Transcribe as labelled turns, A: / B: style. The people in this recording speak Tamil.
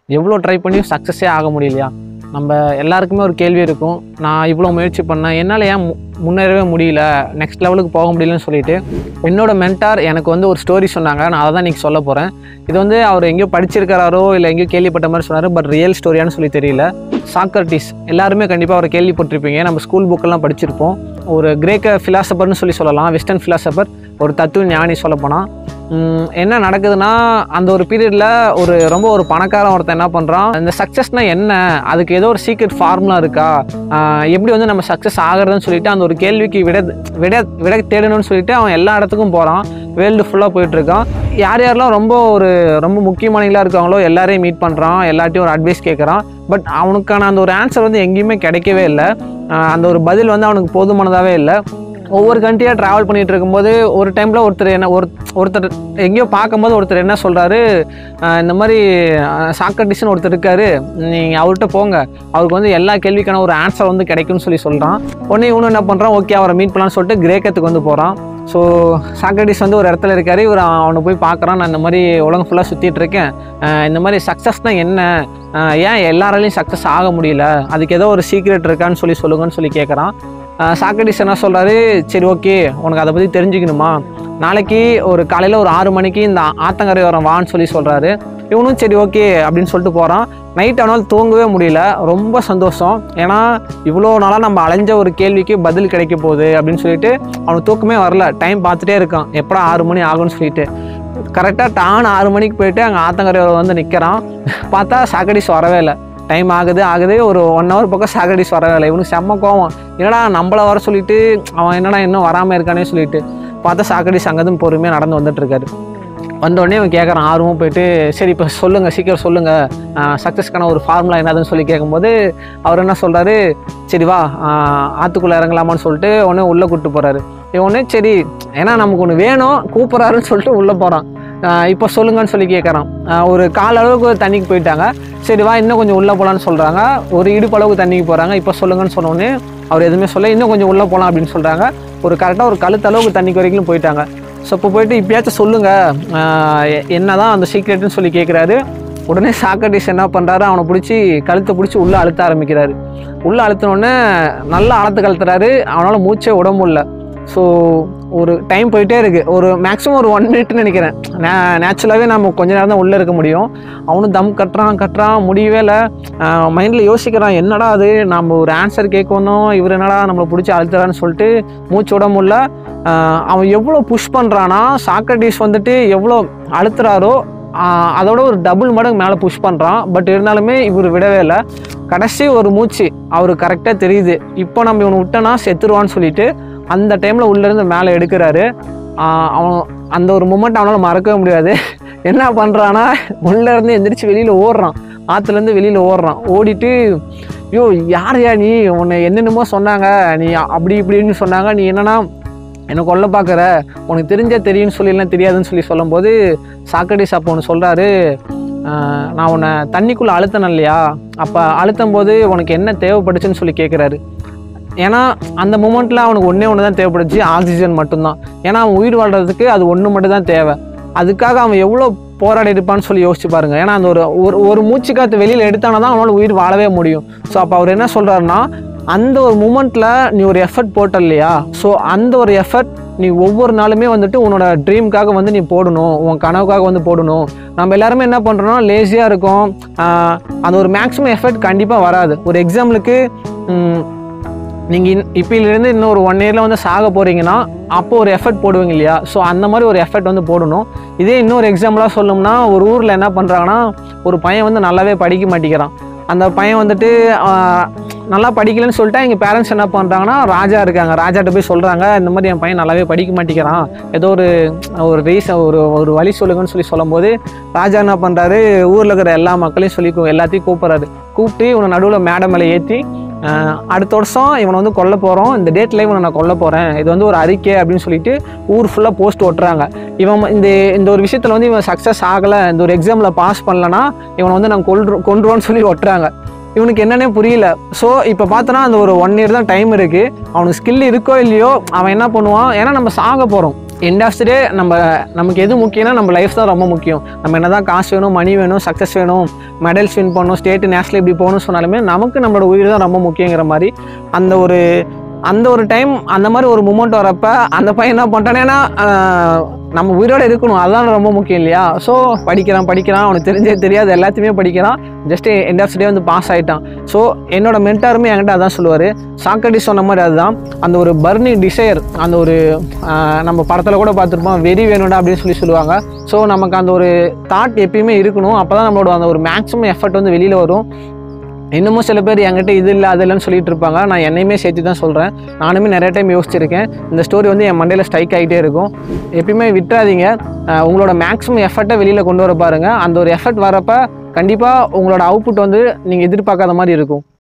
A: எவ்வளோ ட்ரை பண்ணியும் சக்ஸஸே ஆக முடியலையா நம்ம எல்லாருக்குமே ஒரு கேள்வி இருக்கும் நான் இவ்வளோ முயற்சி பண்ணேன் என்னால் ஏன் மு- முன்னேறவே முடியல நெக்ஸ்ட் லெவலுக்கு போக முடியலன்னு சொல்லிட்டு என்னோட மென்டார் எனக்கு வந்து ஒரு ஸ்டோரி சொன்னாங்க நான் அதை தான் இன்றைக்கி சொல்ல போகிறேன் இது வந்து அவர் எங்கேயோ படிச்சிருக்காரோ இல்லை எங்கேயோ கேள்விப்பட்ட மாதிரி சொன்னார் பட் ரியல் ஸ்டோரியான்னு சொல்லி தெரியல சாக்ரட்டிஸ் எல்லாருமே கண்டிப்பாக அவரை கேள்விப்பட்டிருப்பீங்க நம்ம ஸ்கூல் புக்கெல்லாம் படிச்சிருப்போம் ஒரு கிரேக்க ஃபிலாசபர்னு சொல்லி சொல்லலாம் வெஸ்டர்ன் ஃபிலாசபர் ஒரு தத்துவ ஞானி சொல்லப்போனால் என்ன நடக்குதுன்னா அந்த ஒரு பீரியடில் ஒரு ரொம்ப ஒரு பணக்காரன் ஒருத்தன் என்ன பண்ணுறான் இந்த சக்ஸஸ்னா என்ன அதுக்கு ஏதோ ஒரு சீக்ரெட் ஃபார்முலா இருக்கா ஆஹ் எப்படி வந்து நம்ம சக்ஸஸ் ஆகுறதுன்னு சொல்லிட்டு அந்த ஒரு கேள்விக்கு விட விட விட தேடணும்னு சொல்லிட்டு அவன் எல்லா இடத்துக்கும் போகிறான் வேர்ல்டு ஃபுல்லாக போயிட்டுருக்கான் யார் யாரெல்லாம் ரொம்ப ஒரு ரொம்ப முக்கியமானவங்களா இருக்காங்களோ எல்லாரையும் மீட் பண்ணுறான் எல்லார்ட்டையும் ஒரு அட்வைஸ் கேட்குறான் பட் அவனுக்கான அந்த ஒரு ஆன்சர் வந்து எங்கேயுமே கிடைக்கவே இல்லை ஆஹ் அந்த ஒரு பதில் வந்து அவனுக்கு போதுமானதாகவே இல்லை ஒவ்வொரு கண்ட்ரியாக ட்ராவல் பண்ணிட்டு இருக்கும்போது ஒரு டைமில் ஒருத்தர் என்ன ஒரு ஒருத்தர் எங்கேயோ பார்க்கும்போது ஒருத்தர் என்ன சொல்கிறாரு இந்த மாதிரி சாக்ரட்டிஸ்னு ஒருத்தர் இருக்காரு நீங்கள் அவர்கிட்ட போங்க அவருக்கு வந்து எல்லா கேள்விக்கான ஒரு ஆன்சர் வந்து கிடைக்கும்னு சொல்லி சொல்கிறான் உடனே இவனு என்ன பண்ணுறான் ஓகே அவரை மீட் பண்ணலாம்னு சொல்லிட்டு கிரேக்கத்துக்கு வந்து போகிறான் ஸோ சாக்ரட்டிஸ் வந்து ஒரு இடத்துல இருக்காரு இவர் அவனை போய் பார்க்குறான் நான் இந்த மாதிரி உலகம் ஃபுல்லாக சுற்றிட்டு இருக்கேன் அஹ் இந்த மாதிரி சக்ஸஸ்னால் என்ன அஹ் ஏன் எல்லாராலையும் சக்ஸஸ் ஆக முடியல அதுக்கு ஏதோ ஒரு சீக்ரெட் இருக்கான்னு சொல்லி சொல்லுங்கன்னு சொல்லி கேட்குறான் சாக்ரட்டிஸ் என்ன சொல்கிறாரு சரி ஓகே உனக்கு அதை பற்றி தெரிஞ்சுக்கணுமா நாளைக்கு ஒரு காலையில் ஒரு ஆறு மணிக்கு இந்த ஆத்தங்கரை வரம் வான்னு சொல்லி சொல்கிறாரு இவனும் சரி ஓகே அப்படின்னு சொல்லிட்டு போகிறான் நைட் அவனால் தூங்கவே முடியல ரொம்ப சந்தோஷம் ஏன்னா இவ்வளோ நாளாக நம்ம அலைஞ்ச ஒரு கேள்விக்கு பதில் கிடைக்க போகுது அப்படின்னு சொல்லிட்டு அவனுக்கு தூக்கமே வரல டைம் பார்த்துட்டே இருக்கான் எப்படா ஆறு மணி ஆகும்னு சொல்லிட்டு கரெக்டாக டான் ஆறு மணிக்கு போயிட்டு அங்கே ஆத்தங்கரை வந்து நிற்கிறான் பார்த்தா சாக்கடிஸ் வரவே இல்லை டைம் ஆகுது ஆகுது ஒரு ஒன் ஹவர் பக்கம் சாகடிஸ் வரவே இல்லை இவனுக்கு செம்ம கோவம் என்னடா நம்மளை வர சொல்லிட்டு அவன் என்னடா இன்னும் வராமல் இருக்கானே சொல்லிட்டு பார்த்தா சாகடிஸ் அங்கேருந்து பொறுமையாக நடந்து வந்துட்டு இருக்காரு வந்தோடனே அவன் கேட்குறான் ஆர்வமாக போயிட்டு சரி இப்போ சொல்லுங்கள் சீக்கிரம் சொல்லுங்கள் சக்ஸஸ்க்கான ஒரு ஃபார்முலா என்னதுன்னு சொல்லி கேட்கும்போது அவர் என்ன சொல்கிறாரு சரி வா ஆற்றுக்குள்ளே இறங்கலாமான்னு சொல்லிட்டு உடனே உள்ளே கூப்பிட்டு போகிறாரு இவனே சரி ஏன்னா நமக்கு ஒன்று வேணும் கூப்பிட்றாருன்னு சொல்லிட்டு உள்ளே போகிறான் இப்போ சொல்லுங்கன்னு சொல்லி கேட்குறான் ஒரு கால் அளவுக்கு தண்ணிக்கு போயிட்டாங்க சரி வா இன்னும் கொஞ்சம் உள்ளே போகலான்னு சொல்கிறாங்க ஒரு இடுப்பு அளவுக்கு தண்ணிக்கு போகிறாங்க இப்போ சொல்லுங்கன்னு சொன்னோடனே அவர் எதுவுமே சொல்ல இன்னும் கொஞ்சம் உள்ளே போகலாம் அப்படின்னு சொல்கிறாங்க ஒரு கரெக்டாக ஒரு கழுத்து அளவுக்கு தண்ணிக்கு வரைக்கும் போயிட்டாங்க ஸோ இப்போ போயிட்டு இப்பயாச்சும் சொல்லுங்கள் என்ன தான் அந்த சீக்ரெட்னு சொல்லி கேட்குறாரு உடனே சாக்ரட்டிஸ் என்ன பண்ணுறாரு அவனை பிடிச்சி கழுத்தை பிடிச்சி உள்ளே அழுத்த ஆரம்பிக்கிறாரு உள்ளே அழுத்தினோடனே நல்லா அழுத்து கழுத்துறாரு அவனால் மூச்சே விட முடியல ஸோ ஒரு டைம் போயிட்டே இருக்குது ஒரு மேக்ஸிமம் ஒரு ஒன் மினிட்னு நினைக்கிறேன் நே நேச்சுரலாகவே நம்ம கொஞ்ச நேரம் தான் உள்ளே இருக்க முடியும் அவனும் தம் கட்டுறான் கட்டுறான் முடியவே இல்லை மைண்டில் யோசிக்கிறான் என்னடா அது நம்ம ஒரு ஆன்சர் கேட்கணும் இவர் என்னடா நம்மளை பிடிச்சி அழுத்துறான்னு சொல்லிட்டு மூச்சு விட முடியல ஆஹ் அவன் எவ்வளோ புஷ் பண்ணுறான்னா சாக்ரட்டிஸ் வந்துட்டு எவ்வளோ அழுத்துறாரோ ஆஹ் அதோட ஒரு டபுள் மடங்கு மேலே புஷ் பண்ணுறான் பட் இருந்தாலுமே இவர் விடவே இல்லை கடைசி ஒரு மூச்சு அவருக்கு கரெக்டாக தெரியுது இப்போ நம்ம இவனை விட்டோன்னா செத்துருவான்னு சொல்லிட்டு அந்த டைமில் உள்ளேருந்து மேலே எடுக்கிறாரு ஆஹ் அவன் அந்த ஒரு மூமெண்ட் அவனால் மறக்கவே முடியாது என்ன பண்ணுறான்னா உள்ளேருந்து எந்திரிச்சு வெளியில் ஓடுறான் ஆற்றுலேருந்து வெளியில் ஓடுறான் ஓடிட்டு ஐயோ யார் யா நீ உன்னை என்னென்னமோ சொன்னாங்க நீ அப்படி இப்படின்னு சொன்னாங்க நீ என்னன்னா என்னை கொல்ல பார்க்குற உனக்கு தெரிஞ்சா தெரியும்னு சொல்லிலாம் தெரியாதுன்னு சொல்லி சொல்லும்போது சாக்ரட்டிஸ் அப்போ ஒன்று சொல்கிறாரு நான் உன்னை தண்ணிக்குள்ளே அழுத்தினேன் இல்லையா அப்போ அழுத்தும் போது உனக்கு என்ன தேவைப்பட்டுச்சுன்னு சொல்லி கேட்குறாரு ஏன்னா அந்த மூமெண்ட்டில் அவனுக்கு ஒன்றே ஒன்று தான் தேவைப்படுச்சு ஆக்சிஜன் மட்டும்தான் ஏன்னா அவன் உயிர் வாழ்கிறதுக்கு அது ஒன்று மட்டும் தான் தேவை அதுக்காக அவன் எவ்வளோ போராடி இருப்பான்னு சொல்லி யோசிச்சு பாருங்க ஏன்னா அந்த ஒரு ஒரு ஒரு மூச்சு காற்று வெளியில் எடுத்தானா தான் அவனால் உயிர் வாழவே முடியும் ஸோ அப்போ அவர் என்ன சொல்கிறாருன்னா அந்த ஒரு மூமெண்ட்டில் நீ ஒரு எஃபர்ட் போட்ட இல்லையா ஸோ அந்த ஒரு எஃபர்ட் நீ ஒவ்வொரு நாளுமே வந்துட்டு உன்னோட ட்ரீம்க்காக வந்து நீ போடணும் உன் கனவுக்காக வந்து போடணும் நம்ம எல்லாருமே என்ன பண்ணுறோம்னா லேசியாக இருக்கோம் ஆஹ் அந்த ஒரு மேக்ஸிமம் எஃபர்ட் கண்டிப்பாக வராது ஒரு எக்ஸாம்பிளுக்கு நீங்கள் இப்போலேருந்து இன்னும் ஒரு ஒன் இயரில் வந்து சாக போகிறீங்கன்னா அப்போ ஒரு எஃபர்ட் போடுவீங்க இல்லையா ஸோ அந்த மாதிரி ஒரு எஃபர்ட் வந்து போடணும் இதே இன்னொரு எக்ஸாம்பிளாக சொல்லணும்னா ஒரு ஊரில் என்ன பண்ணுறாங்கன்னா ஒரு பையன் வந்து நல்லாவே படிக்க மாட்டேங்கிறான் அந்த பையன் வந்துட்டு ஆஹ், நல்லா படிக்கலைன்னு சொல்லிட்டு எங்கள் பேரண்ட்ஸ் என்ன பண்ணுறாங்கன்னா ராஜா இருக்காங்க ராஜாட்ட போய் சொல்கிறாங்க இந்த மாதிரி என் பையன் நல்லாவே படிக்க மாட்டேங்கிறான் ஏதோ ஒரு ஒரு ரீசன் ஒரு ஒரு வழி சொல்லுங்கன்னு சொல்லி சொல்லும்போது ராஜா என்ன பண்ணுறாரு ஊரில் இருக்கிற எல்லா மக்களையும் சொல்லி கூ- எல்லாத்தையும் கூப்பிட்றாரு கூப்பிட்டு இவனை நடுவில் மேடை மேலே ஏற்றி அடுத்த வருஷம் இவனை வந்து கொல்ல போகிறோம் இந்த டேட்டில் இவனை நான் கொல்ல போகிறேன் இது வந்து ஒரு அறிக்கை அப்படின்னு சொல்லிட்டு ஊர் ஃபுல்லாக போஸ்ட் ஒட்டுறாங்க இவன் இந்த இந்த ஒரு விஷயத்தில் வந்து இவன் சக்ஸஸ் ஆகலை இந்த ஒரு எக்ஸாமில் பாஸ் பண்ணலன்னா இவனை வந்து நாங்கள் கொல்றோம் கொண்டுருவோன்னு சொல்லி ஒட்டுறாங்க இவனுக்கு என்னன்னே புரியல ஸோ இப்போ பார்த்தோன்னா அந்த ஒரு ஒன் இயர் தான் டைம் இருக்குது அவனுக்கு ஸ்கில் இருக்கோ இல்லையோ அவன் என்ன பண்ணுவான் ஏன்னா நம்ம சாக போகிறோம் எண்ட் ஆஃப் டே நம்ம நமக்கு எது முக்கியம்னா நம்ம லைஃப் தான் ரொம்ப முக்கியம் நம்ம என்ன தான் காசு வேணும் மணி வேணும் சக்ஸஸ் வேணும் மெடல்ஸ் வின் பண்ணணும் ஸ்டேட்டு நேஷனல் இப்படி போகணும்னு சொன்னாலுமே நமக்கு நம்மளோட உயிர் தான் ரொம்ப முக்கியங்கிற மாதிரி அந்த ஒரு அந்த ஒரு டைம் அந்த மாதிரி ஒரு மூமெண்ட் வரப்ப அந்த பையன் என்ன பண்ணிட்டானேன்னா ஆஹ், நம்ம உயிரோட இருக்கணும் அதுதான் ரொம்ப முக்கியம் இல்லையா ஸோ படிக்கிறான் படிக்கிறான் அவனுக்கு தெரிஞ்சே தெரியாது எல்லாத்தையுமே படிக்கிறான் ஜஸ்ட் எண்ட் ஆஃப் டே வந்து பாஸ் ஆகிட்டான் ஸோ என்னோட மென்டாருமே என்கிட்ட அதான் சொல்லுவார் சாக்கடி சொன்ன மாதிரி அதுதான் அந்த ஒரு பர்னிங் டிசையர் அந்த ஒரு ஆஹ், நம்ம படத்தில் கூட பார்த்துருப்போம் வெறி வேணும்டா அப்படின்னு சொல்லி சொல்லுவாங்க ஸோ நமக்கு அந்த ஒரு தாட் எப்பயுமே இருக்கணும் அப்போ தான் நம்மளோட அந்த ஒரு மேக்ஸிமம் எஃபர்ட் வந்து வெளியில் வரும் இன்னமும் சில பேர் என்கிட்ட இது இல்லை அது இல்லைன்னு சொல்லிட்டு இருப்பாங்க நான் என்னையுமே சேர்த்து தான் சொல்கிறேன் நானுமே நிறைய டைம் யோசிச்சிருக்கேன் இந்த ஸ்டோரி வந்து என் மண்டையில் ஸ்ட்ரைக் ஆகிட்டே இருக்கும் எப்பயுமே விட்டுறாதீங்க அஹ் உங்களோட மேக்ஸிமம் எஃபர்ட்டை வெளியில் கொண்டு வர பாருங்கள் அந்த ஒரு எஃபர்ட் வரப்போ கண்டிப்பாக உங்களோட அவுட்புட் வந்து நீங்கள் எதிர்பார்க்காத மாதிரி இருக்கும்